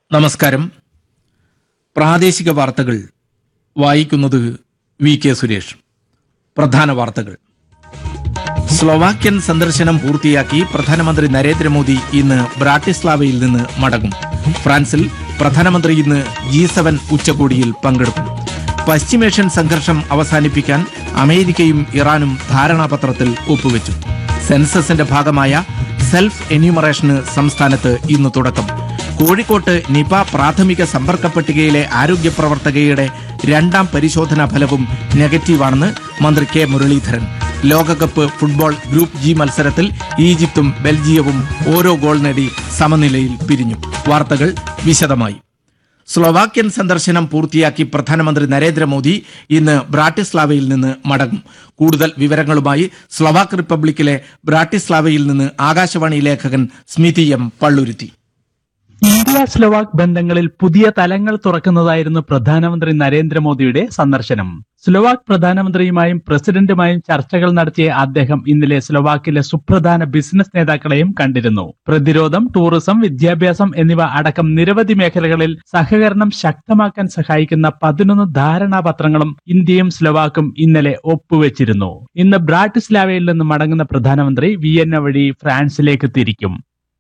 നമസ്കാരം പ്രാദേശിക വാർത്തകൾ വായിക്കുന്നത് വി കെ സുരേഷ് പ്രധാന വാർത്തകൾ സ്ലൊവാക്യൻ സന്ദർശനം പൂർത്തിയാക്കി പ്രധാനമന്ത്രി നരേന്ദ്രമോദി ഇന്ന് ബ്രാട്ടിസ്ലാവയിൽ നിന്ന് മടങ്ങും ഫ്രാൻസിൽ പ്രധാനമന്ത്രി ഇന്ന് ജി സെവൻ ഉച്ചകോടിയിൽ പങ്കെടുക്കും പശ്ചിമേഷ്യൻ സംഘർഷം അവസാനിപ്പിക്കാൻ അമേരിക്കയും ഇറാനും ധാരണാപത്രത്തിൽ ഒപ്പുവെച്ചു സെൻസസിന്റെ ഭാഗമായ സെൽഫ് എന്യൂമറേഷന് സംസ്ഥാനത്ത് ഇന്ന് തുടക്കം കോഴിക്കോട്ട് നിപ പ്രാഥമിക സമ്പർക്ക പട്ടികയിലെ ആരോഗ്യ പ്രവർത്തകയുടെ രണ്ടാം പരിശോധനാ ഫലവും നെഗറ്റീവാണെന്ന് മന്ത്രി കെ മുരളീധരൻ ലോകകപ്പ് ഫുട്ബോൾ ഗ്രൂപ്പ് ജി മത്സരത്തിൽ ഈജിപ്തും ബെൽജിയവും ഓരോ ഗോൾ നേടി സമനിലയിൽ പിരിഞ്ഞു വാർത്തകൾ വിശദമായി സ്ലൊവാക്യൻ സന്ദർശനം പൂർത്തിയാക്കി പ്രധാനമന്ത്രി നരേന്ദ്രമോദി ഇന്ന് ബ്രാട്ടിസ്ലാവയിൽ നിന്ന് മടങ്ങും കൂടുതൽ വിവരങ്ങളുമായി സ്ലൊവാക്ക് റിപ്പബ്ലിക്കിലെ ബ്രാട്ടിസ്ലാവയിൽ നിന്ന് ആകാശവാണി ലേഖകൻ Smithi M Palluruthy India Slovak ബന്ധങ്ങളിൽ പുതിയ തലങ്ങൾ തുറക്കുന്നതായിരുന്നു പ്രധാനമന്ത്രി നരേന്ദ്രമോദിയുടെ സന്ദർശനം സ്ലോവാക് പ്രധാനമന്ത്രിയുമായും പ്രസിഡന്റുമായും ചർച്ചകൾ നടത്തിയ അദ്ദേഹം ഇന്നലെ സ്ലോവാക്കിലെ സുപ്രധാന ബിസിനസ് നേതാക്കളെയും കണ്ടിരുന്നു പ്രതിരോധം ടൂറിസം വിദ്യാഭ്യാസം എന്നിവ അടക്കം നിരവധി മേഖലകളിൽ സഹകരണം ശക്തമാക്കാൻ സഹായിക്കുന്ന പതിനൊന്ന് ധാരണാപത്രങ്ങളും ഇന്ത്യയും സ്ലോവാക്കും ഇന്നലെ ഒപ്പുവെച്ചിരുന്നു ഇന്ന് ബ്രാട്ടിസ്ലാവയിൽ നിന്ന് മടങ്ങുന്ന പ്രധാനമന്ത്രി വിയന്ന വഴി ഫ്രാൻസിലേക്ക് തിരിക്കും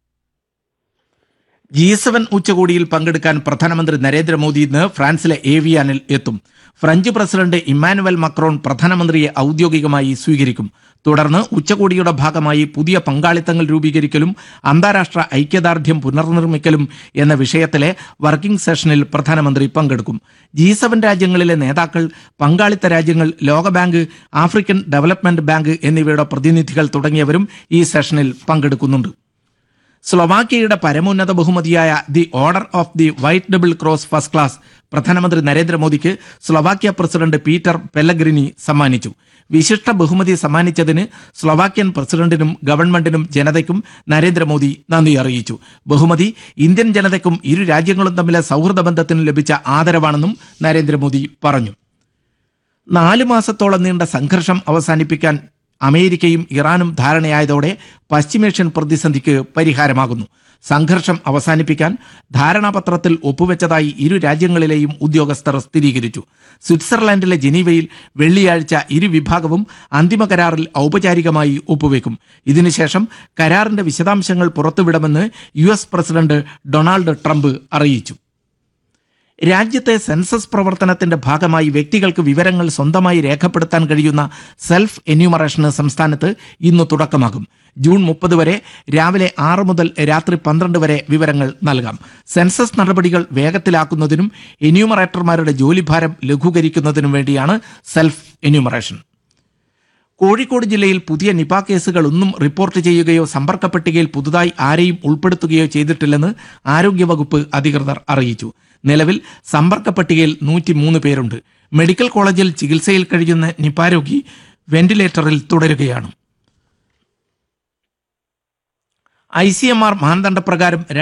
ജി സെവൻ ഉച്ചകോടിയിൽ പങ്കെടുക്കാൻ പ്രധാനമന്ത്രി നരേന്ദ്രമോദി ഇന്ന് ഫ്രാൻസിലെ ഏവിയാനിൽ എത്തും ഫ്രഞ്ച് പ്രസിഡന്റ് ഇമ്മാനുവൽ മക്രോൺ പ്രധാനമന്ത്രിയെ ഔദ്യോഗികമായി സ്വീകരിക്കും തുടർന്ന് ഉച്ചകോടിയുടെ ഭാഗമായി പുതിയ പങ്കാളിത്തങ്ങൾ രൂപീകരിക്കലും അന്താരാഷ്ട്ര ഐക്യദാർഢ്യം പുനർനിർമ്മിക്കലും എന്ന വിഷയത്തിലെ വർക്കിംഗ് സെഷനിൽ പ്രധാനമന്ത്രി പങ്കെടുക്കും ജി സെവൻ രാജ്യങ്ങളിലെ നേതാക്കൾ പങ്കാളിത്ത രാജ്യങ്ങൾ ലോകബാങ്ക് ആഫ്രിക്കൻ ഡെവലപ്മെന്റ് ബാങ്ക് എന്നിവയുടെ പ്രതിനിധികൾ തുടങ്ങിയവരും ഈ സെഷനിൽ പങ്കെടുക്കുന്നുണ്ട് സ്ലൊവാക്യയുടെ പരമോന്നത ബഹുമതിയായ the order of the white double cross first class പ്രധാനമന്ത്രി നരേന്ദ്രമോദിക്ക് സ്ലൊവാക്യ പ്രസിഡന്റ് പീറ്റർ പെല്ലഗ്രിനി സമ്മാനിച്ചു വിശിഷ്ട ബഹുമതി സമ്മാനിച്ചതിന് സ്ലൊവാക്യൻ പ്രസിഡന്റിനും ഗവൺമെന്റിനും ജനതയ്ക്കും നരേന്ദ്രമോദി നന്ദി അറിയിച്ചു ബഹുമതി ഇന്ത്യൻ ജനതയ്ക്കും ഇരു രാജ്യങ്ങളും തമ്മിലെ സൗഹൃദ ബന്ധത്തിനും ലഭിച്ച ആദരവാണെന്നും നരേന്ദ്രമോദി പറഞ്ഞു നാല് മാസത്തോളം നീണ്ട സംഘർഷം അവസാനിപ്പിക്കാൻ അമേരിക്കയും ഇറാനും ധാരണയായതോടെ പശ്ചിമേഷ്യൻ പ്രതിസന്ധിക്ക് പരിഹാരമാകുന്നു സംഘർഷം അവസാനിപ്പിക്കാൻ ധാരണാപത്രത്തിൽ ഒപ്പുവെച്ചതായി ഇരു രാജ്യങ്ങളിലെയും ഉദ്യോഗസ്ഥർ സ്ഥിരീകരിച്ചു സ്വിറ്റ്സർലാൻഡിലെ ജനീവയിൽ വെള്ളിയാഴ്ച ഇരു വിഭാഗവും അന്തിമ കരാറിൽ ഔപചാരികമായി ഒപ്പുവെക്കും ഇതിനുശേഷം കരാറിന്റെ വിശദാംശങ്ങൾ പുറത്തുവിടുമെന്ന് U S president Donald Trump അറിയിച്ചു രാജ്യത്തെ സെൻസസ് പ്രവർത്തനത്തിന്റെ ഭാഗമായി വ്യക്തികൾക്ക് വിവരങ്ങൾ സ്വന്തമായി രേഖപ്പെടുത്താൻ കഴിയുന്ന സെൽഫ് എന്യൂമറേഷന് സംസ്ഥാനത്ത് ഇന്ന് തുടക്കമാകും ജൂൺ മുപ്പത് വരെ രാവിലെ ആറ് മുതൽ രാത്രി പന്ത്രണ്ട് വരെ വിവരങ്ങൾ നൽകാം സെൻസസ് നടപടികൾ വേഗത്തിലാക്കുന്നതിനും എന്യൂമറേറ്റർമാരുടെ ജോലിഭാരം ലഘൂകരിക്കുന്നതിനും വേണ്ടിയാണ് സെൽഫ് എന്യൂമറേഷൻ കോഴിക്കോട് ജില്ലയിൽ പുതിയ നിപ കേസുകൾ ഒന്നും റിപ്പോർട്ട് ചെയ്യുകയോ സമ്പർക്ക പട്ടികയിൽ പുതുതായി ആരെയും ഉൾപ്പെടുത്തുകയോ ചെയ്തിട്ടില്ലെന്ന് ആരോഗ്യവകുപ്പ് അധികൃതർ അറിയിച്ചു നിലവിൽ സമ്പർക്ക പട്ടികയിൽ നൂറ്റിമൂന്ന് പേരുണ്ട് മെഡിക്കൽ കോളേജിൽ ചികിത്സയിൽ കഴിയുന്ന നിപ രോഗി വെന്റിലേറ്ററിൽ തുടരുകയാണ് ഐ സി എം ആർ മാനദണ്ഡപ്രകാരം